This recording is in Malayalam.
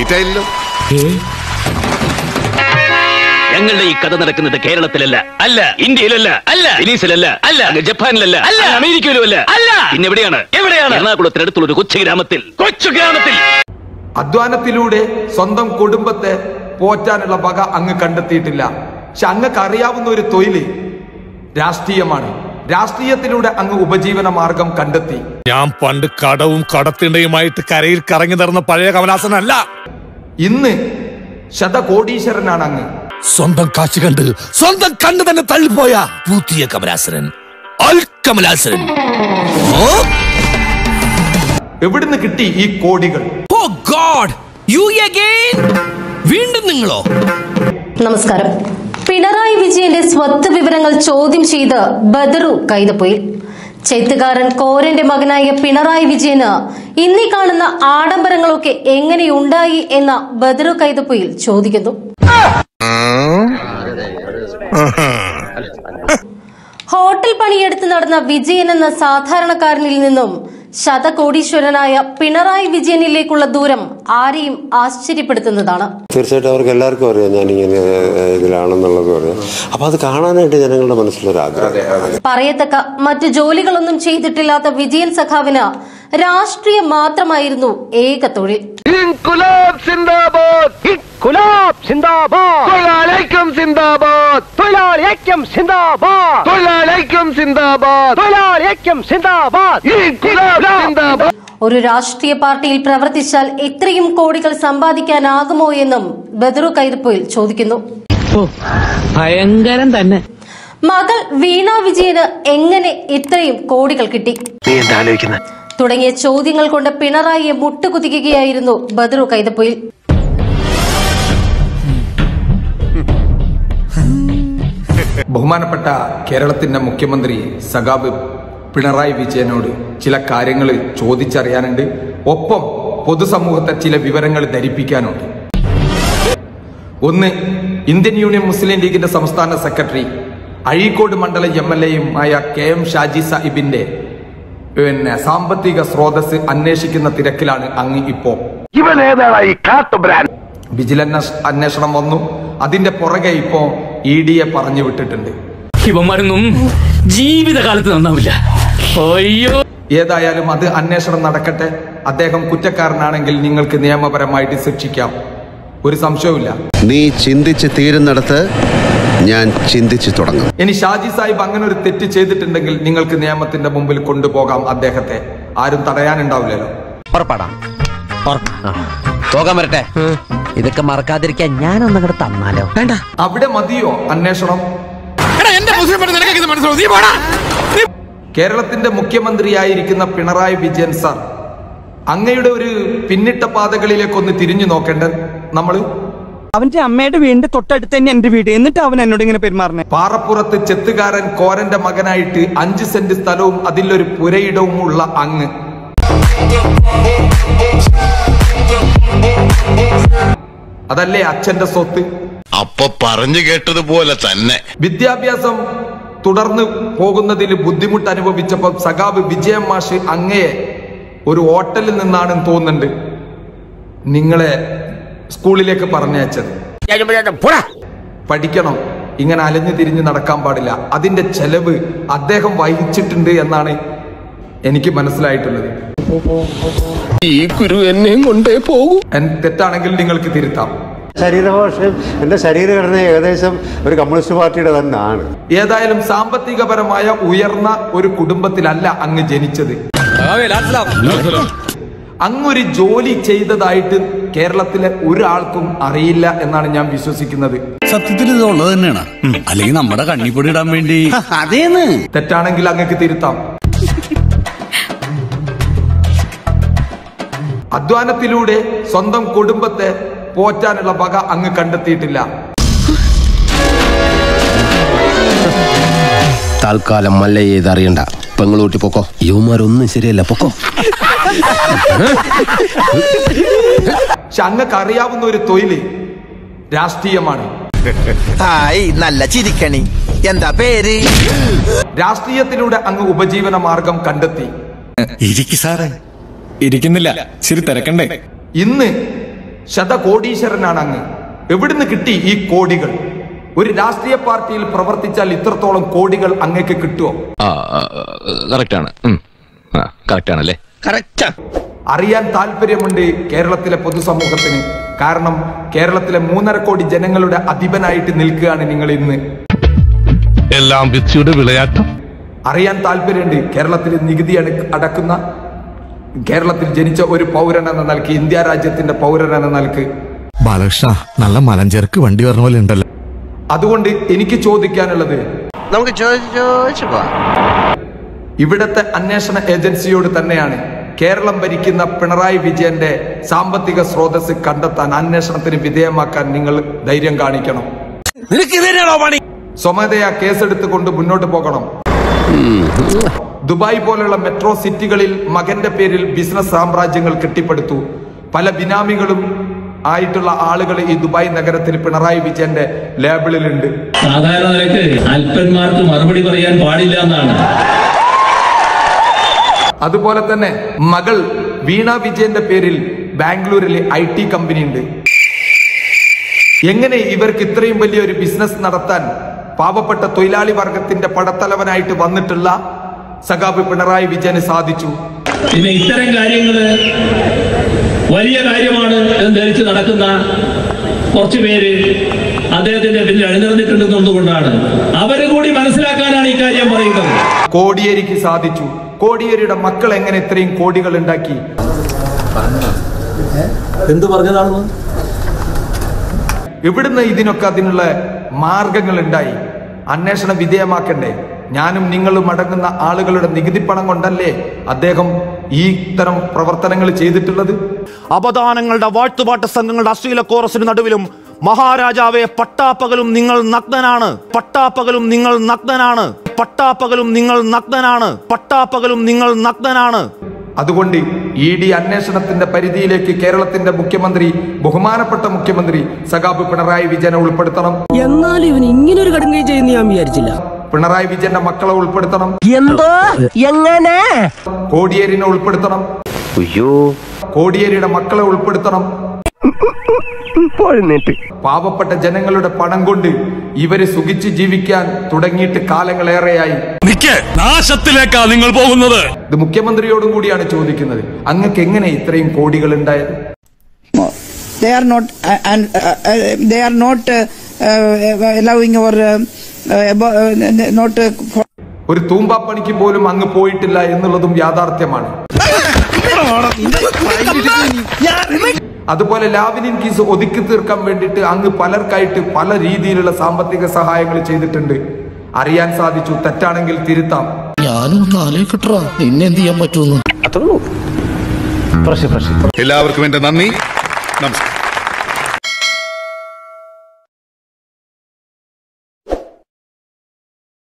ലേറ്റ് ആയില്ലല്ലോ ഞങ്ങളുടെ ഈ കഥ നടക്കുന്നത് കേരളത്തിലല്ല അല്ല ഇന്ത്യയിലല്ല അല്ല വെനീസിലല്ല അല്ല അങ്ങ് ജപ്പാനിലല്ല അല്ല അമേരിക്കയിലും അല്ല അല്ല പിന്നെ എവിടെയാണ് എവിടെയാണ് എറണാകുളത്തിനടുത്തുള്ള ഒരു കൊച്ചു ഗ്രാമത്തിൽ കൊച്ചു ഗ്രാമത്തിൽ അധ്വാനത്തിലൂടെ സ്വന്തം കുടുംബത്തെ പോറ്റാനുള്ള വക അങ്ങ് കണ്ടെത്തിയിട്ടില്ല പക്ഷെ അങ്ങക്ക് അറിയാവുന്ന ഒരു തൊഴില് രാഷ്ട്രീയമാണ് രാഷ്ട്രീയത്തിലൂടെ അങ്ങ് ഉപജീവന മാർഗം കണ്ടെത്തി ഞാൻ പണ്ട് കടവും കടത്തിണ്ടയുമായിട്ട് കരയിൽ കറങ്ങി നടന്ന പഴയ കമലാസനല്ല ഇന്ന് ശതകോടീശ്വരനാണ് അങ്ങ് സ്വന്തം കാശ് കണ്ട് സ്വന്തം കണ്ണ് തന്നെ തള്ളിപ്പോയ പുതിയ കമലാസനൻ അൽ കമലാസനൻ ഓ എവിടുന്ന് കിട്ടി ഈ കോടികൾ ഓ ഗോഡ് യു അഗൈൻ വീണ്ടും നിങ്ങളോ നമസ്കാരം പിണറായി വിജയന്റെ സ്വത്ത് വിവരങ്ങൾ ചോദ്യം ചെയ്ത് ബദറു കൈതപ്പൊയിൽ ചെത്തുകാരൻ കോരന്റെ മകനായ പിണറായി വിജയന് ഇന്നീ കാണുന്ന ആഡംബരങ്ങളൊക്കെ എങ്ങനെയുണ്ടായി എന്ന ബദറു കൈതപ്പൊയിൽ ചോദിക്കുന്നു ഹോട്ടൽ പണിയെടുത്ത് നടന്ന വിജയൻ എന്ന സാധാരണക്കാരനിൽ നിന്നും ശതകോടീശ്വരനായ പിണറായി വിജയനിലേക്കുള്ള ദൂരം ആരെയും ആശ്ചര്യപ്പെടുത്തുന്നതാണ് തീർച്ചയായിട്ടും അവർക്ക് എല്ലാവർക്കും അറിയാം ഞാനിങ്ങനെ ഏഹ്, ഇതിലാണെന്നുള്ളത് അറിയാം അപ്പൊ അത് കാണാനായിട്ട് ജനങ്ങളുടെ മനസ്സിലൊരു ആഗ്രഹം പറയത്തക്ക മറ്റു ജോലികളൊന്നും ചെയ്തിട്ടില്ലാത്ത വിജയൻ സഖാവിന് രാഷ്ട്രീയം മാത്രമായിരുന്നു ഏക തൊഴിൽ ഇൻകുലാബ് സിന്ദാബാദ് ഇൻകുലാബ് സിന്ദാബാദ് തൊഴിലാളിക്കും സിന്ദാബാദ് തൊഴിലാളിക്കും സിന്ദാബാദ് തൊഴിലാളിക്കും സിന്ദാബാദ് തൊഴിലാളിക്കും സിന്ദാബാദ് ഇൻകുലാബ് സിന്ദാബാദ് ഒരു രാഷ്ട്രീയ പാർട്ടിയിൽ പ്രവർത്തിച്ചാൽ ഇത്രയും കോടികൾ സമ്പാദിക്കാനാകുമോ എന്നും ബദറു കൈതപ്പൊയിൽ ചോദിക്കുന്നു ഭയങ്കരം തന്നെ മകൾ വീണ വിജയന് എങ്ങനെ ഇത്രയും കോടികൾ കിട്ടി നീ എന്താ ആലോചിക്കുന്നത് തുടങ്ങിയ ചോദ്യങ്ങൾ കൊണ്ട് പിണറായിയെ മുട്ടുകുത്തിക്കുകയായിരുന്നു ബദറു കൈതപ്പൊയിൽ ബഹുമാനപ്പെട്ട കേരളത്തിന്റെ മുഖ്യമന്ത്രി സഖാബ് പിണറായി വിജയനോട് ചില കാര്യങ്ങൾ ചോദിച്ചറിയാനുണ്ട് ഒപ്പം പൊതുസമൂഹത്തെ ചില വിവരങ്ങൾ ധരിപ്പിക്കാനുണ്ട് ഒന്ന് ഇന്ത്യൻ യൂണിയൻ മുസ്ലിം ലീഗിന്റെ സംസ്ഥാന സെക്രട്ടറി അഴീക്കോട് മണ്ഡലം എം എൽ എയും ആയ കെ എം ഷാജി സാഹിബിന്റെ പിന്നെ സാമ്പത്തിക സ്രോതസ് അന്വേഷിക്കുന്ന തിരക്കിലാണ് അങ്ങ് ഇപ്പോ ഇവൻ ഏതാണ് ഈ കാട്ടു ബ്രാൻഡ് വിജിലൻസ് അന്വേഷണം വന്നു അതിന്റെ പുറകെ ഇപ്പോ ഇ ഡിയെ പറഞ്ഞു വിട്ടിട്ടുണ്ട് ഇവന്മാരൊന്നും ജീവിതകാലത്ത് നന്നാവില്ല അയ്യോ ഏതായാലും അത് അന്വേഷണം നടക്കട്ടെ അദ്ദേഹം കുറ്റക്കാരനാണെങ്കിൽ നിങ്ങൾക്ക് നിയമപരമായിട്ട് ശിക്ഷിക്കാം ഒരു സംശയവുമില്ല നീ ചിന്തിച്ച് തീരുന്നിടത്ത് ഞാൻ ചിന്തിച്ചു തുടങ്ങും ഇനി ഷാജി സാഹിബ് അങ്ങനെ ഒരു തെറ്റ് ചെയ്തിട്ടുണ്ടെങ്കിൽ നിങ്ങൾക്ക് നിയമത്തിന്റെ മുമ്പിൽ കൊണ്ടുപോകാം അദ്ദേഹത്തെ ആരും തടയാനുണ്ടാവില്ലല്ലോ പുറപ്പെടാം പോകാൻ വരട്ടെ ഇതൊക്കെ മറക്കാതിരിക്കാൻ ഞാനൊന്നും അങ്ങോട്ട് തന്നാലോ വേണ്ട അവിടെ മതിയോ അന്വേഷണം എന്റെ മുസ്ലിം പെണ്ണ് നിനക്ക് ഇത് മനസ്സിലാവും നീ പോടാ കേരളത്തിന്റെ മുഖ്യമന്ത്രിയായിരിക്കുന്ന പിണറായി വിജയൻ സാർ അങ്ങയുടെ ഒരു പിന്നിട്ട പാതകളിലേക്കൊന്ന് തിരിഞ്ഞു നോക്കേണ്ട നമ്മള് അവന്റെ അമ്മയുടെ വീടിന്റെ തൊട്ടടുത്ത് തന്നെ എന്റെ വീട് എന്നിട്ട് അവൻ എന്നോട് ഇങ്ങനെ പെരുമാറണേ പാറപ്പുറത്ത് ചെത്തുകാരൻ കോരന്റെ മകനായിട്ട് അഞ്ച് സെന്റ് സ്ഥലവും അതിലൊരു പുരയിടവും ഉള്ള അങ്ങ് അതല്ലേ അച്ഛന്റെ സ്വത്ത് അപ്പൊ പറഞ്ഞു കേട്ടതുപോലെ തന്നെ വിദ്യാഭ്യാസം തുടർന്ന് പോകുന്നതിൽ ബുദ്ധിമുട്ട് അനുഭവിച്ചപ്പോൾ സഖാബ് വിജയം മാഷ് അങ്ങയെ ഒരു ഹോട്ടലിൽ നിന്നാണെന്ന് തോന്നുന്നുണ്ട് നിങ്ങളെ സ്കൂളിലേക്ക് പറഞ്ഞയച്ചത് പഠിക്കണം ഇങ്ങനെ അലഞ്ഞു തിരിഞ്ഞ് നടക്കാൻ പാടില്ല അതിന്റെ ചെലവ് അദ്ദേഹം വഹിച്ചിട്ടുണ്ട് എന്നാണ് എനിക്ക് മനസ്സിലായിട്ടുള്ളത് ഈ ഗുരു എന്നെയും കൊണ്ടേ പോകൂ എൻ- തെറ്റാണെങ്കിൽ നിങ്ങൾക്ക് തിരുത്താം ശരീരഭാഷയും എൻ്റെ ശരീരഘടന ഏകദേശം ഒരു കമ്മ്യൂണിസ്റ്റ് പാർട്ടിയുടെ തന്നെയാണ് ഏതായാലും സാമ്പത്തികപരമായ ഉയർന്ന ഒരു കുടുംബത്തിലല്ല അങ്ങ് ജനിച്ചത് അങ്ങൊരു ജോലി ചെയ്തതായിട്ട് കേരളത്തിലെ ഒരാൾക്കും അറിയില്ല എന്നാണ് ഞാൻ വിശ്വസിക്കുന്നത് സത്യത്തിൽ ഇത് ഉള്ളത് തന്നെയാണ് അല്ലെങ്കിൽ നമ്മുടെ കണ്ണിപ്പൊടി ഇടാൻ വേണ്ടി തെറ്റാണെങ്കിൽ അങ്ങക്ക് തിരുത്താം അധ്വാനത്തിലൂടെ സ്വന്തം കുടുംബത്തെ പോറ്റാനുള്ള വക അങ്ങ് കണ്ടെത്തിയിട്ടില്ല തൽക്കാലം മല്ല ചെയ്ത് അറിയണ്ട പെങ്ങളൂട്ടി പൊക്കോ യുവമാരൊന്നും ശരിയല്ല പൊക്കോ പക്ഷെ അങ്ങക്ക് അറിയാവുന്ന ഒരു തൊഴില് രാഷ്ട്രീയമാണ് ഹായ് നല്ല ചിരിക്കണി എന്താ പേര് രാഷ്ട്രീയത്തിലൂടെ അങ്ങ് ഉപജീവന മാർഗം കണ്ടെത്തി ഇരിക്കു സാറേ ഇരിക്കുന്നില്ല ശരി തിരക്കണ്ടേ ഇന്ന് ശതകോടീശ്വരനാണ് അങ്ങ് എവിടുന്ന് കിട്ടി ഈ കോടികൾ ഒരു രാഷ്ട്രീയ പാർട്ടിയിൽ പ്രവർത്തിച്ചാൽ ഇത്രത്തോളം കോടികൾ അങ്ങേക്ക് കിട്ടുമോ കറക്റ്റ് ആണ് കറക്റ്റ് ആണല്ലേ അറിയാൻ താല്പര്യമുണ്ട് കേരളത്തിലെ പൊതുസമൂഹത്തിന് കാരണം കേരളത്തിലെ മൂന്നര കോടി ജനങ്ങളുടെ അധിപനായിട്ട് നിൽക്കുകയാണ് നിങ്ങൾ ഇന്ന് എല്ലാം വിധിയുടെ വിളയാട്ടം അറിയാൻ താല്പര്യമുണ്ട് കേരളത്തിൽ നികുതി അട- അടക്കുന്ന കേരളത്തിൽ ജനിച്ച ഒരു പൗരൻ എന്ന നിലക്ക് ഇന്ത്യ രാജ്യത്തിന്റെ പൗരൻ എന്ന നിലക്ക് ബാലകൃഷ്ണ നല്ല മലഞ്ചേർക്ക് വണ്ടി പറഞ്ഞ പോലെ ഉണ്ടല്ലോ അതുകൊണ്ട് എനിക്ക് ചോദിക്കാനുള്ളത് നമുക്ക് ചോദിച്ചു ചോദിച്ചു പോവാം ഇവിടത്തെ അന്വേഷണ ഏജൻസിയോട് തന്നെയാണ് കേരളം ഭരിക്കുന്ന പിണറായി വിജയന്റെ സാമ്പത്തിക സ്രോതസ് കണ്ടെത്താൻ അന്വേഷണത്തിന് വിധേയമാക്കാൻ നിങ്ങൾ ധൈര്യം കാണിക്കണം സ്വമേധയാ കേസെടുത്തുകൊണ്ട് മുന്നോട്ട് പോകണം ദുബായ് പോലുള്ള മെട്രോ സിറ്റികളിൽ മകന്റെ പേരിൽ ബിസിനസ് സാമ്രാജ്യങ്ങൾ കെട്ടിപ്പടുത്തു പല ബിനാമികളും ആയിട്ടുള്ള ആളുകൾ ഈ ദുബായ് നഗരത്തിൽ പിണറായി വിജയന്റെ ലേബിളിലുണ്ട് സാധാരണ നിലക്ക് അല്പന്മാർക്ക് മറുപടി പറയാൻ പാടില്ല എന്നാണ് അതുപോലെ തന്നെ മകൾ വീണ വിജയന്റെ പേരിൽ ബാംഗ്ലൂരിൽ ഐ ടി കമ്പനി ഉണ്ട് എങ്ങനെ ഇവർക്ക് ഇത്രയും വലിയൊരു ബിസിനസ് നടത്താൻ പാവപ്പെട്ട തൊഴിലാളി വർഗത്തിന്റെ പടത്തലവനായിട്ട് വന്നിട്ടുള്ള സഖാബ് പിണറായി വിജയന് സാധിച്ചു പിന്നെ ഇത്തരം കാര്യങ്ങള് വലിയ കാര്യമാണ് എന്ന് ധരിച്ച് നടക്കുന്ന കുറച്ചു പേര് അദ്ദേഹത്തിന്റെ പിന്നിൽ അണിനിരന്നിട്ടുണ്ടെന്നുകൊണ്ടാണ് അവരെ കൂടി മനസ്സിലാക്കാനാണ് ഈ കാര്യം പറയുന്നത് കോടിയേരിക്ക് സാധിച്ചു കോടിയേരിയുടെ മക്കൾ എങ്ങനെ ഇത്രയും കോടികൾ ഉണ്ടാക്കി എന്ത് പറഞ്ഞതാണെന്ന് എവിടുന്ന് ഇതിനൊക്കെ അതിനുള്ള മാർഗങ്ങൾ ഉണ്ടായി അന്വേഷണം വിധേയമാക്കണ്ടേ ഞാനും നിങ്ങളും അടങ്ങുന്ന ആളുകളുടെ നികുതി പണം കൊണ്ടല്ലേ അദ്ദേഹം ഈ ഇത്തരം പ്രവർത്തനങ്ങൾ ചെയ്തിട്ടുള്ളത് അപദാനങ്ങളുടെ വാഴ്ത്തുപാട്ട് സംഘങ്ങളുടെ അശ്ലീല കോറസിന് നടുവിലും മഹാരാജാവെ പട്ടാപ്പകലും നിങ്ങൾ നഗ്നനാണ് പട്ടാപ്പകലും നിങ്ങൾ നഗ്നനാണ് പട്ടാപ്പകലും നിങ്ങൾ നഗ്നനാണ് പട്ടാപ്പകലും നിങ്ങൾ നഗ്നനാണ് അതുകൊണ്ട് ഇ ഡി അന്വേഷണത്തിന്റെ പരിധിയിലേക്ക് കേരളത്തിന്റെ മുഖ്യമന്ത്രി ബഹുമാനപ്പെട്ട മുഖ്യമന്ത്രി സഖാബ് പിണറായി വിജയനെ ഉൾപ്പെടുത്തണം എന്നാലും ഇവൻ ഇങ്ങനെ ഒരു കടുങ്കൈ ചെയ്യുന്ന ഞാൻ വിചാരിച്ചില്ല പിണറായി വിജയന്റെ മക്കളെ ഉൾപ്പെടുത്തണം എന്തോ എങ്ങനെ കോടിയേരിനെ ഉൾപ്പെടുത്തണം അയ്യോ കോടിയേരിയുടെ മക്കളെ ഉൾപ്പെടുത്തണം പാവപ്പെട്ട ജനങ്ങളുടെ പണം കൊണ്ട് ഇവര് സുഖിച്ച് ജീവിക്കാൻ തുടങ്ങിയിട്ട് കാലങ്ങളേറെയായി നാശത്തിലേക്കാ നിങ്ങൾ പോകുന്നത് ഇത് മുഖ്യമന്ത്രിയോടും കൂടിയാണ് ചോദിക്കുന്നത് അങ്ങക്ക് എങ്ങനെ ഇത്രയും കോടികൾ ഉണ്ടായത് they are not uh, and uh, uh, they are not uh, uh, allowing or uh, uh, abo- uh, not uh, for ഒരു തൂമ്പാപ്പണിക്ക് പോലും അങ്ങ് പോയിട്ടില്ല എന്നുള്ളതും യാഥാർത്ഥ്യമാണ് അതുപോലെ ലാവിനിൻ കേസ് ഒതുക്കി തീർക്കാൻ വേണ്ടിയിട്ട് അങ്ങ് പലർക്കായിട്ട് പല രീതിയിലുള്ള സാമ്പത്തിക സഹായങ്ങൾ ചെയ്തിട്ടുണ്ട് അറിയാൻ സാധിച്ചു തെറ്റാണെങ്കിൽ തിരുത്താം ഞാനും ഒന്ന് ആലോചിക്കട്ടോ നിന്നെ എന്ത് ചെയ്യാൻ പറ്റുമെന്ന് എല്ലാവർക്കും എന്റെ നന്ദി നമസ്കാരം